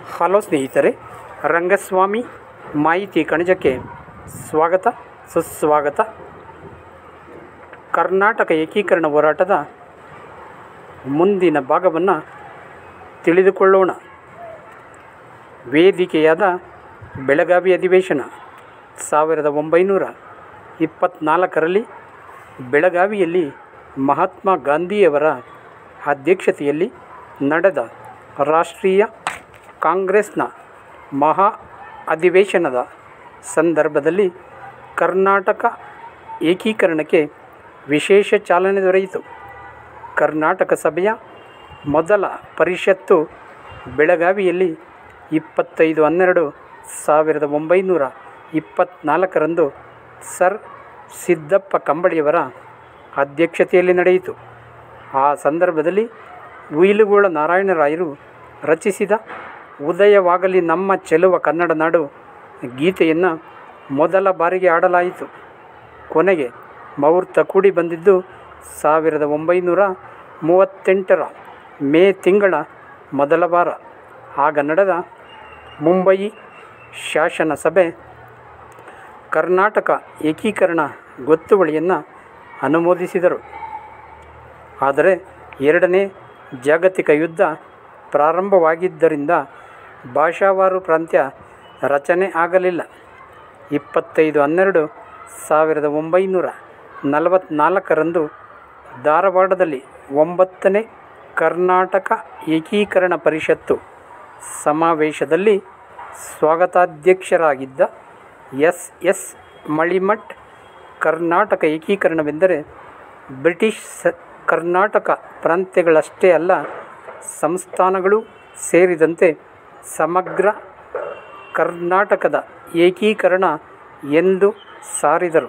hello ಸ್ನೇಹಿತರೆ ರಂಗಸ್ವಾಮಿ ಮಾಹಿತಿ ಕಣಜಕ್ಕೆ ಸ್ವಾಗತ ಸುಸ್ವಾಗತ ಕರ್ನಾಟಕ ಏಕೀಕರಣ ಹೋರಾಟದ ಮುಂದಿನ ಭಾಗವನ್ನು ತಿಳಿದುಕೊಳ್ಳೋಣ ವೇದಿಕೆಯಾದ ಬೆಳಗಾವಿ ಅಧಿವೇಶನ ಸಾವಿರದ ಒಂಬೈನೂರ ಇಪ್ಪತ್ತ್ನಾಲ್ಕರಲ್ಲಿ ಬೆಳಗಾವಿಯಲ್ಲಿ ಮಹಾತ್ಮ ಗಾಂಧಿಯವರ ಅಧ್ಯಕ್ಷತೆಯಲ್ಲಿ ನಡೆದ ರಾಷ್ಟ್ರೀಯ ಕಾಂಗ್ರೆಸ್ನ ಮಹಾ ಅಧಿವೇಶನದ ಸಂದರ್ಭದಲ್ಲಿ ಕರ್ನಾಟಕ ಏಕೀಕರಣಕ್ಕೆ ವಿಶೇಷ ಚಾಲನೆ ದೊರೆಯಿತು ಕರ್ನಾಟಕ ಸಭೆಯ ಮೊದಲ ಪರಿಷತ್ತು ಬೆಳಗಾವಿಯಲ್ಲಿ ಇಪ್ಪತ್ತೈದು ಹನ್ನೆರಡು ಸಾವಿರದ ಒಂಬೈನೂರ ಇಪ್ಪತ್ತ್ನಾಲ್ಕರಂದು ಸರ್ ಸಿದ್ದಪ್ಪ ಕಂಬಳಿಯವರ ಅಧ್ಯಕ್ಷತೆಯಲ್ಲಿ ನಡೆಯಿತು ಆ ಸಂದರ್ಭದಲ್ಲಿ ಉಯಿಲುಗೋಳ ನಾರಾಯಣರಾಯರು ರಚಿಸಿದ ಉದಯವಾಗಲಿ ನಮ್ಮ ಚೆಲುವ ಕನ್ನಡ ನಾಡು ಗೀತೆಯನ್ನು ಮೊದಲ ಬಾರಿಗೆ ಆಡಲಾಯಿತು ಕೊನೆಗೆ ಮುಹೂರ್ತ ಕೂಡಿ ಬಂದಿದ್ದು ಸಾವಿರದ ಒಂಬೈನೂರ ಮೂವತ್ತೆಂಟರ ಮೇ ತಿಂಗಳ ಮೊದಲ ವಾರ ಆಗ ನಡೆದ ಮುಂಬಯಿ ಶಾಸನ ಸಭೆ ಕರ್ನಾಟಕ ಏಕೀಕರಣ ಗೊತ್ತುವಳಿಯನ್ನು ಅನುಮೋದಿಸಿದರು ಆದರೆ ಎರಡನೇ ಜಾಗತಿಕ ಯುದ್ಧ ಪ್ರಾರಂಭವಾಗಿದ್ದರಿಂದ ಭಾಷಾವಾರು ಪ್ರಾಂತ್ಯ ರಚನೆ ಆಗಲಿಲ್ಲ ಇಪ್ಪತ್ತೈದು ಹನ್ನೆರಡು ಸಾವಿರದ ಒಂಬೈನೂರ ನಲವತ್ತ್ನಾಲ್ಕರಂದು ಧಾರವಾಡದಲ್ಲಿ ಒಂಬತ್ತನೇ ಕರ್ನಾಟಕ ಏಕೀಕರಣ ಪರಿಷತ್ತು ಸಮಾವೇಶದಲ್ಲಿ ಸ್ವಾಗತಾಧ್ಯಕ್ಷರಾಗಿದ್ದ ಎಸ್ ಎಸ್ ಮಳಿಮಠ್ ಕರ್ನಾಟಕ ಏಕೀಕರಣವೆಂದರೆ ಬ್ರಿಟಿಷ್ ಸ ಕರ್ನಾಟಕ ಪ್ರಾಂತ್ಯಗಳಷ್ಟೇ ಅಲ್ಲ ಸಂಸ್ಥಾನಗಳು ಸೇರಿದಂತೆ ಸಮಗ್ರ ಕರ್ನಾಟಕದ ಏಕೀಕರಣ ಎಂದು ಸಾರಿದರು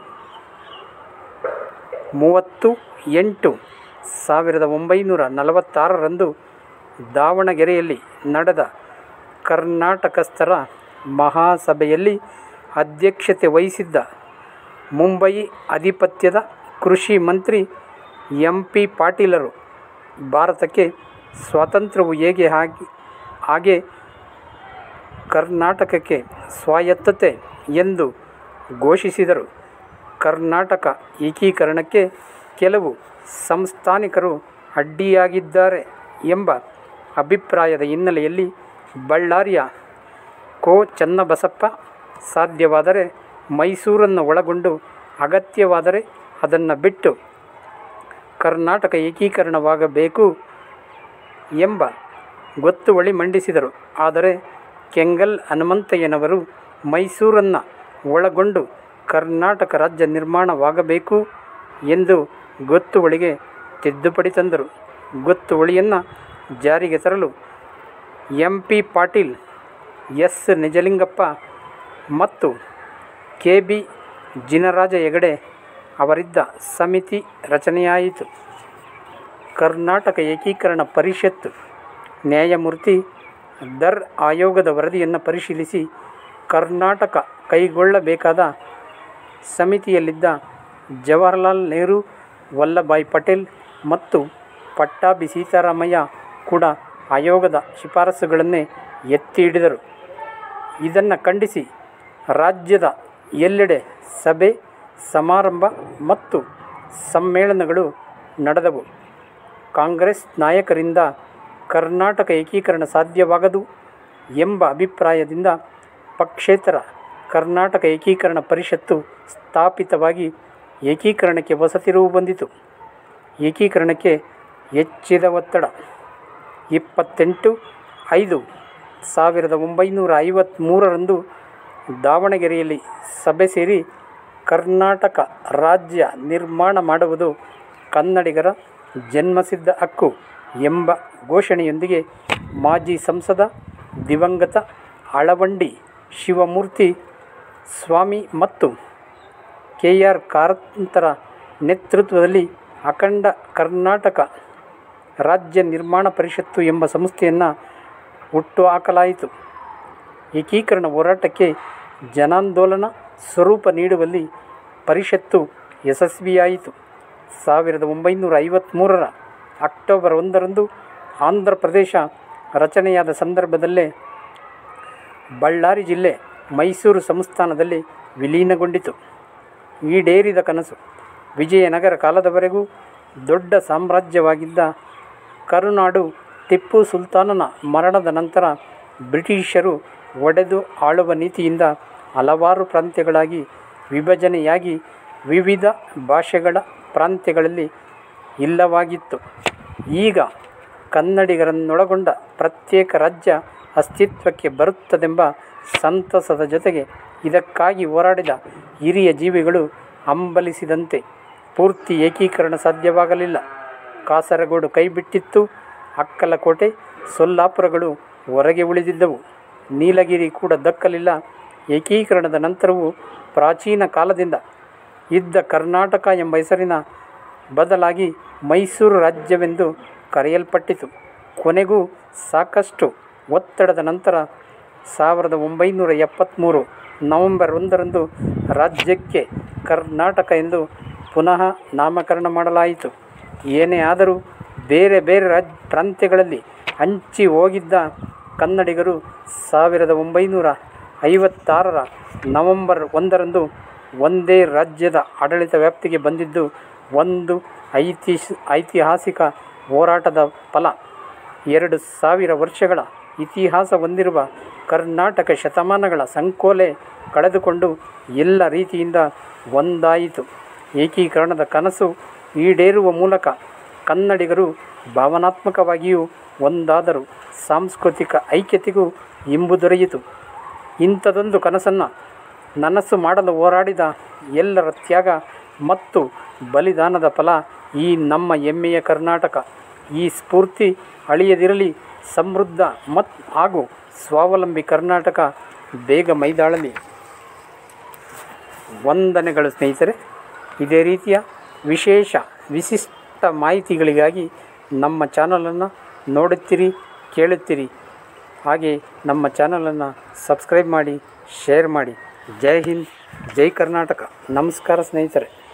ಮೂವತ್ತು ಎಂಟು ಸಾವಿರದ ಒಂಬೈನೂರ ನಲವತ್ತಾರರಂದು ದಾವಣಗೆರೆಯಲ್ಲಿ ನಡೆದ ಕರ್ನಾಟಕಸ್ಥರ ಮಹಾಸಭೆಯಲ್ಲಿ ಅಧ್ಯಕ್ಷತೆ ವಹಿಸಿದ್ದ ಮುಂಬಯಿ ಅಧಿಪತ್ಯದ ಕೃಷಿ ಮಂತ್ರಿ ಎಂ ಪಿ ಪಾಟೀಲರು ಭಾರತಕ್ಕೆ ಸ್ವಾತಂತ್ರ್ಯವು ಹೇಗೆ ಹಾಗೆ ಹಾಗೆ ಕರ್ನಾಟಕಕ್ಕೆ ಸ್ವಾಯತ್ತತೆ ಎಂದು ಘೋಷಿಸಿದರು ಕರ್ನಾಟಕ ಏಕೀಕರಣಕ್ಕೆ ಕೆಲವು ಸಂಸ್ಥಾನಿಕರು ಅಡ್ಡಿಯಾಗಿದ್ದಾರೆ ಎಂಬ ಅಭಿಪ್ರಾಯದ ಹಿನ್ನೆಲೆಯಲ್ಲಿ ಬಳ್ಳಾರಿಯ ಕೋ ಚನ್ನಬಸಪ್ಪ ಸಾಧ್ಯವಾದರೆ ಮೈಸೂರನ್ನು ಒಳಗೊಂಡು ಅಗತ್ಯವಾದರೆ ಅದನ್ನು ಬಿಟ್ಟು ಕರ್ನಾಟಕ ಏಕೀಕರಣವಾಗಬೇಕು ಎಂಬ ಗೊತ್ತುವಳಿ ಮಂಡಿಸಿದರು ಆದರೆ ಕೆಂಗಲ್ ಹನುಮಂತಯ್ಯನವರು ಮೈಸೂರನ್ನು ಒಳಗೊಂಡು ಕರ್ನಾಟಕ ರಾಜ್ಯ ನಿರ್ಮಾಣವಾಗಬೇಕು ಎಂದು ಗೊತ್ತುವಳಿಗೆ ತಿದ್ದುಪಡಿ ತಂದರು ಗೊತ್ತುವಳಿಯನ್ನು ಜಾರಿಗೆ ತರಲು M P Patil S Nijalingappa ಮತ್ತು ಕೆ ಬಿ ಜಿನರಾಜ ಹೆಗಡೆ ಅವರಿದ್ದ ಸಮಿತಿ ರಚನೆಯಾಯಿತು ಕರ್ನಾಟಕ ಏಕೀಕರಣ ಪರಿಷತ್ತು ನ್ಯಾಯಮೂರ್ತಿ ದರ್ ಆಯೋಗದ ವರದಿಯನ್ನು ಪರಿಶೀಲಿಸಿ ಕರ್ನಾಟಕ ಕೈಗೊಳ್ಳಬೇಕಾದ ಸಮಿತಿಯಲ್ಲಿದ್ದ ಜವಾಹರ್ಲಾಲ್ ನೆಹರು ವಲ್ಲಭಾಯ್ ಪಟೇಲ್ ಮತ್ತು ಪಟ್ಟಾಭಿ ಸೀತಾರಾಮಯ್ಯ ಕೂಡ ಆಯೋಗದ ಶಿಫಾರಸುಗಳನ್ನೇ ಎತ್ತಿ ಹಿಡಿದರು ಇದನ್ನು ಖಂಡಿಸಿ ರಾಜ್ಯದ ಎಲ್ಲೆಡೆ ಸಭೆ ಸಮಾರಂಭ ಮತ್ತು ಸಮ್ಮೇಳನಗಳು ನಡೆದವು ಕಾಂಗ್ರೆಸ್ ನಾಯಕರಿಂದ ಕರ್ನಾಟಕ ಏಕೀಕರಣ ಸಾಧ್ಯವಾಗದು ಎಂಬ ಅಭಿಪ್ರಾಯದಿಂದ ಪಕ್ಷೇತರ ಕರ್ನಾಟಕ ಏಕೀಕರಣ ಪರಿಷತ್ತು ಸ್ಥಾಪಿತವಾಗಿ ಏಕೀಕರಣಕ್ಕೆ ಹೊಸ ತಿರುವು ಬಂದಿತು ಏಕೀಕರಣಕ್ಕೆ ಹೆಚ್ಚಿದ ಒತ್ತಡ ಇಪ್ಪತ್ತೆಂಟು ಐದು ಸಾವಿರದ ಒಂಬೈನೂರ ಐವತ್ತ್ಮೂರರಂದು ದಾವಣಗೆರೆಯಲ್ಲಿ ಸಭೆ ಸೇರಿ ಕರ್ನಾಟಕ ರಾಜ್ಯ ನಿರ್ಮಾಣ ಮಾಡುವುದು ಕನ್ನಡಿಗರ ಜನ್ಮಸಿದ್ಧ ಹಕ್ಕು ಎಂಬ ಘೋಷಣೆಯೊಂದಿಗೆ ಮಾಜಿ ಸಂಸದ ದಿವಂಗತ ಅಳವಂಡಿ ಶಿವಮೂರ್ತಿ ಸ್ವಾಮಿ ಮತ್ತು ಕೆ ಆರ್ ಕಾರಂತರ ನೇತೃತ್ವದಲ್ಲಿ ಅಖಂಡ ಕರ್ನಾಟಕ ರಾಜ್ಯ ನಿರ್ಮಾಣ ಪರಿಷತ್ತು ಎಂಬ ಸಂಸ್ಥೆಯನ್ನು ಹುಟ್ಟುಹಾಕಲಾಯಿತು ಏಕೀಕರಣ ಹೋರಾಟಕ್ಕೆ ಜನಾಂದೋಲನ ಸ್ವರೂಪ ನೀಡುವಲ್ಲಿ ಪರಿಷತ್ತು ಯಶಸ್ವಿಯಾಯಿತು ಸಾವಿರದ ಒಂಬೈನೂರ ಐವತ್ತ್ಮೂರರ ಅಕ್ಟೋಬರ್ ಒಂದರಂದು ಆಂಧ್ರ ಪ್ರದೇಶ ರಚನೆಯಾದ ಸಂದರ್ಭದಲ್ಲೇ ಬಳ್ಳಾರಿ ಜಿಲ್ಲೆ ಮೈಸೂರು ಸಂಸ್ಥಾನದಲ್ಲಿ ವಿಲೀನಗೊಂಡಿತು ಈಡೇರಿದ ಕನಸು ವಿಜಯನಗರ ಕಾಲದವರೆಗೂ ದೊಡ್ಡ ಸಾಮ್ರಾಜ್ಯವಾಗಿದ್ದ ಕರುನಾಡು ಟಿಪ್ಪು ಸುಲ್ತಾನನ ಮರಣದ ನಂತರ ಬ್ರಿಟಿಷರು ಒಡೆದು ಆಳುವ ನೀತಿಯಿಂದ ಹಲವಾರು ಪ್ರಾಂತ್ಯಗಳಾಗಿ ವಿಭಜನೆಯಾಗಿ ವಿವಿಧ ಭಾಷೆಗಳ ಪ್ರಾಂತ್ಯಗಳಲ್ಲಿ ಇಲ್ಲವಾಗಿತ್ತು ಈಗ ಕನ್ನಡಿಗರನ್ನೊಳಗೊಂಡ ಪ್ರತ್ಯೇಕ ರಾಜ್ಯ ಅಸ್ತಿತ್ವಕ್ಕೆ ಬರುತ್ತದೆಂಬ ಸಂತಸದ ಜೊತೆಗೆ ಇದಕ್ಕಾಗಿ ಹೋರಾಡಿದ ಹಿರಿಯ ಜೀವಿಗಳು ಹಂಬಲಿಸಿದಂತೆ ಪೂರ್ತಿ ಏಕೀಕರಣ ಸಾಧ್ಯವಾಗಲಿಲ್ಲ ಕಾಸರಗೋಡು ಕೈಬಿಟ್ಟಿತ್ತು ಅಕ್ಕಲಕೋಟೆ ಸೊಲ್ಲಾಪುರಗಳು ಹೊರಗೆ ಉಳಿದಿದ್ದವು ನೀಲಗಿರಿ ಕೂಡ ದಕ್ಕಲಿಲ್ಲ ಏಕೀಕರಣದ ನಂತರವೂ ಪ್ರಾಚೀನ ಕಾಲದಿಂದ ಇದ್ದ ಕರ್ನಾಟಕ ಎಂಬ ಹೆಸರಿನ ಬದಲಾಗಿ ಮೈಸೂರು ರಾಜ್ಯವೆಂದು ಕರೆಯಲ್ಪಟ್ಟಿತು ಕೊನೆಗೂ ಸಾಕಷ್ಟು ಒತ್ತಡದ ನಂತರ ಸಾವಿರದ ಒಂಬೈನೂರ ಎಪ್ಪತ್ತ್ಮೂರು ನವೆಂಬರ್ ಒಂದರಂದು ರಾಜ್ಯಕ್ಕೆ ಕರ್ನಾಟಕ ಎಂದು ಪುನಃ ನಾಮಕರಣ ಮಾಡಲಾಯಿತು ಏನೇ ಆದರೂ ಬೇರೆ ಬೇರೆ ರಾಜ್ ಪ್ರಾಂತ್ಯಗಳಲ್ಲಿ ಹಂಚಿ ಹೋಗಿದ್ದ ಕನ್ನಡಿಗರು ಸಾವಿರದ ಒಂಬೈನೂರ ಐವತ್ತಾರರ ನವೆಂಬರ್ ಒಂದರಂದು ಒಂದೇ ರಾಜ್ಯದ ಆಡಳಿತ ವ್ಯಾಪ್ತಿಗೆ ಬಂದಿದ್ದು ಒಂದು ಐತಿಶ್ ಐತಿಹಾಸಿಕ ಹೋರಾಟದ ಫಲ ಎರಡು ಸಾವಿರ ವರ್ಷಗಳ ಇತಿಹಾಸ ಹೊಂದಿರುವ ಕರ್ನಾಟಕ ಶತಮಾನಗಳ ಸಂಕೋಲೆ ಕಳೆದುಕೊಂಡು ಎಲ್ಲ ರೀತಿಯಿಂದ ಒಂದಾಯಿತು ಏಕೀಕರಣದ ಕನಸು ಈಡೇರುವ ಮೂಲಕ ಕನ್ನಡಿಗರು ಭಾವನಾತ್ಮಕವಾಗಿಯೂ ಒಂದಾದರು ಸಾಂಸ್ಕೃತಿಕ ಐಕ್ಯತೆಗೂ ಇಂಬು ದೊರೆಯಿತು ಇಂಥದೊಂದು ಕನಸನ್ನು ನನಸು ಮಾಡಲು ಹೋರಾಡಿದ ಎಲ್ಲರ ತ್ಯಾಗ ಮತ್ತು ಬಲಿದಾನದ ಫಲ ಈ ನಮ್ಮ ಹೆಮ್ಮೆಯ ಕರ್ನಾಟಕ ಈ ಸ್ಫೂರ್ತಿ ಅಳಿಯದಿರಲಿ ಸಮೃದ್ಧ ಮತ್ತು ಹಾಗೂ ಸ್ವಾವಲಂಬಿ ಕರ್ನಾಟಕ ಬೇಗ ಮೈದಾಳಲಿ ವಂದನೆಗಳು ಸ್ನೇಹಿತರೆ ಇದೇ ರೀತಿಯ ವಿಶೇಷ ವಿಶಿಷ್ಟ ಮಾಹಿತಿಗಳಿಗಾಗಿ ನಮ್ಮ ಚಾನಲನ್ನು ನೋಡುತ್ತೀರಿ ಕೇಳುತ್ತೀರಿ ಹಾಗೆ ನಮ್ಮ ಚಾನಲನ್ನು ಸಬ್ಸ್ಕ್ರೈಬ್ ಮಾಡಿ ಶೇರ್ ಮಾಡಿ ಜೈ ಹಿಂದ್ ಜೈ ಕರ್ನಾಟಕ ನಮಸ್ಕಾರ ಸ್ನೇಹಿತರೆ